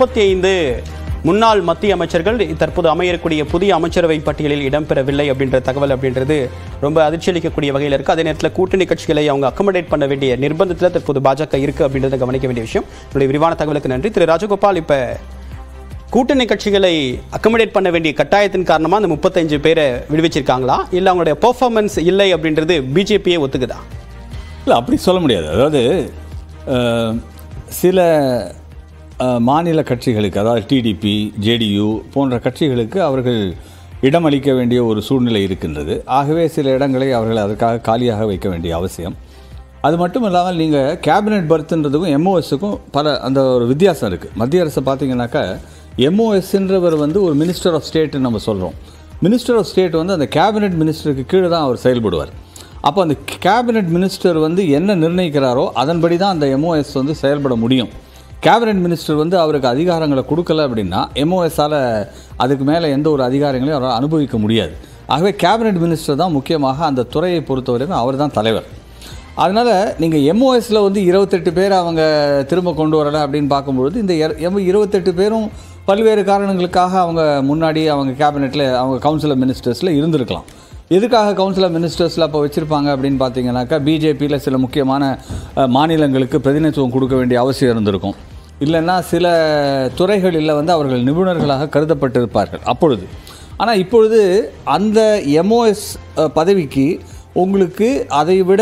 முப்பத்தி ஐந்து முன்னாள் மத்திய அமைச்சர்கள் தற்போது அமையக்கூடிய புதிய அமைச்சரவை பட்டியலில் இடம்பெறவில்லை அப்படின்ற தகவல் அப்படின்றது ரொம்ப அதிர்ச்சி அளிக்கக்கூடிய வகையில் இருக்கு அதே நேரத்தில் கூட்டணி கட்சிகளை அவங்க அக்கமடேட் பண்ண வேண்டிய நிர்பந்தத்தில் தற்போது பாஜக இருக்கு அப்படின்றத கவனிக்க வேண்டிய விஷயம் உங்களுடைய விரிவான தகவலுக்கு நன்றி திரு ராஜகோபால் இப்ப கூட்டணி கட்சிகளை அக்கமடேட் பண்ண வேண்டிய கட்டாயத்தின் காரணமா அந்த முப்பத்தஞ்சு பேரை விடுவிச்சிருக்காங்களா இல்ல அவங்களுடைய பெர்ஃபார்மன்ஸ் இல்லை அப்படின்றது பிஜேபியே ஒத்துக்குதா இல்லை அப்படி சொல்ல முடியாது அதாவது அஹ், சில அஹ், மாநில கட்சிகளுக்கு அதாவது டிடிபி ஜேடியு போன்ற கட்சிகளுக்கு அவர்கள் இடம் அளிக்க வேண்டிய ஒரு சூழ்நிலை இருக்கின்றது ஆகவே சில இடங்களை அவர்கள் அதற்காக காலியாக வைக்க வேண்டிய அவசியம் அது மட்டும் இல்லாமல் நீங்கள் கேபினெட் பர்த்ன்றதுக்கும் எம்ஓஎஸ்ஸுக்கும் பல அந்த ஒரு வித்தியாசம் இருக்குது மத்திய அரசு பார்த்தீங்கன்னாக்கா எம்ஓஎஸ்ன்றவர் வந்து ஒரு மினிஸ்டர் ஆஃப் ஸ்டேட்னு நம்ம சொல்கிறோம் மினிஸ்டர் ஆஃப் ஸ்டேட் வந்து அந்த கேபினெட் மினிஸ்டருக்கு கீழே தான் அவர் செயல்படுவார் அப்போ அந்த கேபினெட் மினிஸ்டர் வந்து என்ன நிர்ணயிக்கிறாரோ அதன்படி தான் அந்த எம்ஓஎஸ் வந்து செயல்பட முடியும் கேபினெட் மினிஸ்டர் வந்து அவருக்கு அதிகாரங்களை கொடுக்கல அப்படின்னா எம்ஓஎஸ்ஸால் அதுக்கு மேலே எந்த ஒரு அதிகாரங்களையும் அவரால் அனுபவிக்க முடியாது ஆகவே கேபினெட் மினிஸ்டர் தான் முக்கியமாக அந்த துறையை பொறுத்தவரைக்கும் அவர் தான் தலைவர் அதனால் நீங்கள் எம்ஓஎஸில் வந்து இருபத்தெட்டு பேர் அவங்க திரும்ப கொண்டு வரலை அப்படின்னு பார்க்கும்பொழுது இந்த இர- எம் இருபத்தெட்டு பேரும் பல்வேறு காரணங்களுக்காக அவங்க முன்னாடி அவங்க கேபினெட்டில் அவங்க கவுன்சில் ஆஃப் மினிஸ்டர்ஸில் இருந்திருக்கலாம் எதுக்காக கவுன்சில் ஆஃப் மினிஸ்டர்ஸில் அப்போ வச்சுருப்பாங்க அப்படின்னு பார்த்தீங்கன்னாக்கா பிஜேபியில் சில முக்கியமான அஹ், மாநிலங்களுக்கு பிரதிநிதித்துவம் கொடுக்க வேண்டிய அவசியம் இருந்திருக்கும் இல்லைன்னா சில துறைகளில் வந்து அவர்கள் நிபுணர்களாக கருதப்பட்டிருப்பார்கள் அப்பொழுது ஆனால் இப்பொழுது அந்த எம்ஓஎஸ் பதவிக்கு உங்களுக்கு அதை விட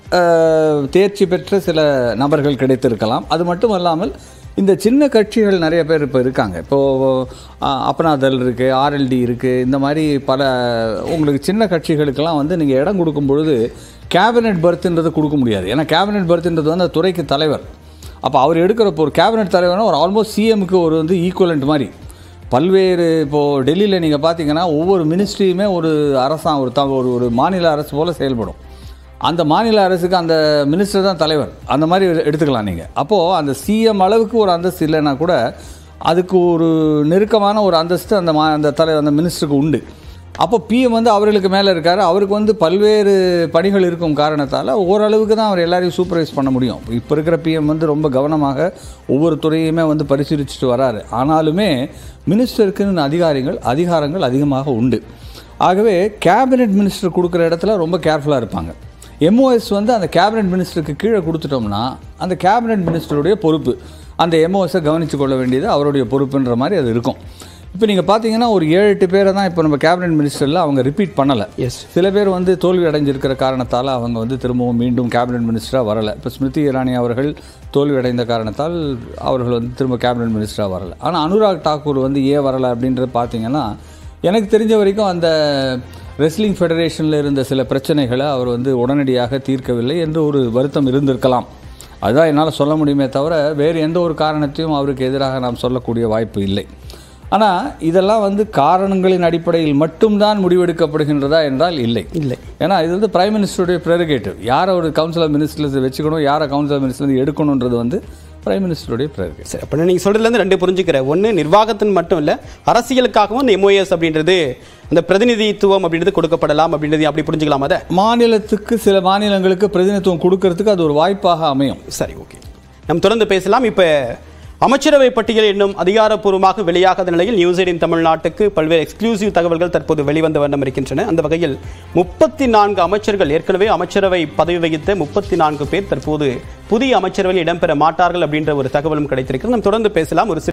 அஹ், தேர்ச்சி பெற்ற சில நபர்கள் கிடைத்திருக்கலாம் அது மட்டும் அல்லாமல் இந்த சின்ன கட்சிகள் நிறைய பேர் இப்போ இருக்காங்க இப்போது அப்னாதல் இருக்குது ஆர்எல்டி இருக்குது இந்த மாதிரி பல உங்களுக்கு சின்ன கட்சிகளுக்கெல்லாம் வந்து நீங்கள் இடம் கொடுக்கும் பொழுது கேபினெட் பர்த்ன்றது கொடுக்க முடியாது ஏன்னா கேபினெட் பர்த்ன்றது வந்து அந்த துறைக்கு தலைவர் அப்போ அவர் எடுக்கிறப்போ ஒரு கேபினெட் தலைவர்னா ஒரு ஆல்மோஸ்ட் சிஎம்க்கு ஒரு வந்து ஈக்குவலண்ட் மாதிரி பல்வேறு இப்போது டெல்லியில் நீங்கள் பார்த்தீங்கன்னா ஒவ்வொரு மினிஸ்ட்ரியுமே ஒரு அரசாங்க ஒரு த ஒரு ஒரு மாநில அரசு போல் செயல்படும் அந்த மாநில அரசுக்கு அந்த மினிஸ்டர் தான் தலைவர் அந்த மாதிரி எடுத்துக்கலாம் நீங்கள் அப்போது அந்த சிஎம் அளவுக்கு ஒரு அந்தஸ்து இல்லைன்னா கூட அதுக்கு ஒரு நெருக்கமான ஒரு அந்தஸ்து அந்த மா அந்த தலை அந்த மினிஸ்டருக்கு உண்டு அப்போ பிஎம் வந்து அவர்களுக்கு மேலே இருக்கார் அவருக்கு வந்து பல்வேறு பணிகள் இருக்கும் காரணத்தால் ஓரளவுக்கு தான் அவர் எல்லாரையும் சூப்பர்வைஸ் பண்ண முடியும் இப்போ இருக்கிற பிஎம் வந்து ரொம்ப கவனமாக ஒவ்வொரு துறையுமே வந்து பரிசீலிச்சுட்டு வராரு ஆனாலுமே மினிஸ்டருக்குன்னு அதிகாரிகள் அதிகாரங்கள் அதிகமாக உண்டு ஆகவே கேபினெட் மினிஸ்டர் கொடுக்குற இடத்துல ரொம்ப கேர்ஃபுல்லாக இருப்பாங்க எம்ஓஎஸ் வந்து அந்த கேபினெட் மினிஸ்டருக்கு கீழே கொடுத்துட்டோம்னா அந்த கேபினெட் மினிஸ்டருடைய பொறுப்பு அந்த எம்ஓஎஸை கவனித்து கொள்ள வேண்டியது அவருடைய பொறுப்புன்ற மாதிரி அது இருக்கும் இப்போ நீங்கள் பார்த்தீங்கன்னா ஒரு ஏழு எட்டு பேரை தான் இப்போ நம்ம கேபினெட் மினிஸ்டரில் அவங்க ரிப்பீட் பண்ணலை எஸ் சில பேர் வந்து தோல்வி அடைஞ்சிருக்கிற காரணத்தால் அவங்க வந்து திரும்பவும் மீண்டும் கேபினெட் மினிஸ்டராக வரலை இப்போ ஸ்மிருதி இரானி அவர்கள் தோல்வி அடைந்த காரணத்தால் அவர்கள் வந்து திரும்ப கேபினெட் மினிஸ்டராக வரலை ஆனால் அனுராக் தாக்கூர் வந்து ஏன் வரலை அப்படின்றது பார்த்தீங்கன்னா எனக்கு தெரிஞ்ச வரைக்கும் அந்த ரெஸ்லிங் ஃபெடரேஷனில் இருந்த சில பிரச்சனைகளை அவர் வந்து உடனடியாக தீர்க்கவில்லை என்று ஒரு வருத்தம் இருந்திருக்கலாம் அதுதான் என்னால் சொல்ல முடியுமே தவிர வேறு எந்த ஒரு காரணத்தையும் அவருக்கு எதிராக நாம் சொல்லக்கூடிய வாய்ப்பு இல்லை ஆனால் இதெல்லாம் வந்து காரணங்களின் அடிப்படையில் மட்டும்தான் முடிவெடுக்கப்படுகின்றதா என்றால் இல்லை இல்லை ஏன்னா இது வந்து பிரைம் மினிஸ்டருடைய ப்ரெரகேட்டிவ் யாரை ஒரு கவுன்சில் ஆஃப் மினிஸ்டர்ஸ் வச்சுக்கணும் யாரை கவுன்சில் ஆஃப் மினிஸ்டர்ஸ் எடுக்கணுன்றது வந்து பிரைம் மினிஸ்டருடைய ப்ரெரகேட்டிவ் சரி அப்போ நீங்கள் சொல்கிறதுலேருந்து ரெண்டு புரிஞ்சுக்கிறேன் ஒன்று நிர்வாகத்தின் மட்டும் இல்லை அரசியலுக்காகவும் அந்த எம்ஓஎஸ் அப்படின்றது அந்த பிரதிநிதித்துவம் அப்படின்றது கொடுக்கப்படலாம் அப்படின்றது அப்படி புரிஞ்சுக்கலாம் அதை மாநிலத்துக்கு சில மாநிலங்களுக்கு பிரதிநிதித்துவம் கொடுக்கறதுக்கு அது ஒரு வாய்ப்பாக அமையும் சரி ஓகே நம்ம தொடர்ந்து பேசலாம் இப்போ அமைச்சரவை பட்டியல் இன்னும் அதிகாரப்பூர்வமாக வெளியாகாத நிலையில் நியூஸ் எயிட்டின் தமிழ்நாட்டுக்கு பல்வேறு எக்ஸ்க்ளூசிவ் தகவல்கள் தற்போது வெளிவந்த வண்ணம் இருக்கின்றன அந்த வகையில் முப்பத்தி நான்கு அமைச்சர்கள் ஏற்கனவே அமைச்சரவை பதவி வகித்த முப்பத்தி நான்கு பேர் தற்போது புதிய அமைச்சரவையில் இடம்பெற மாட்டார்கள் அப்படின்ற ஒரு தகவலும் கிடைத்திருக்கிறது நம்ம தொடர்ந்து பேசலாம் ஒரு சிறு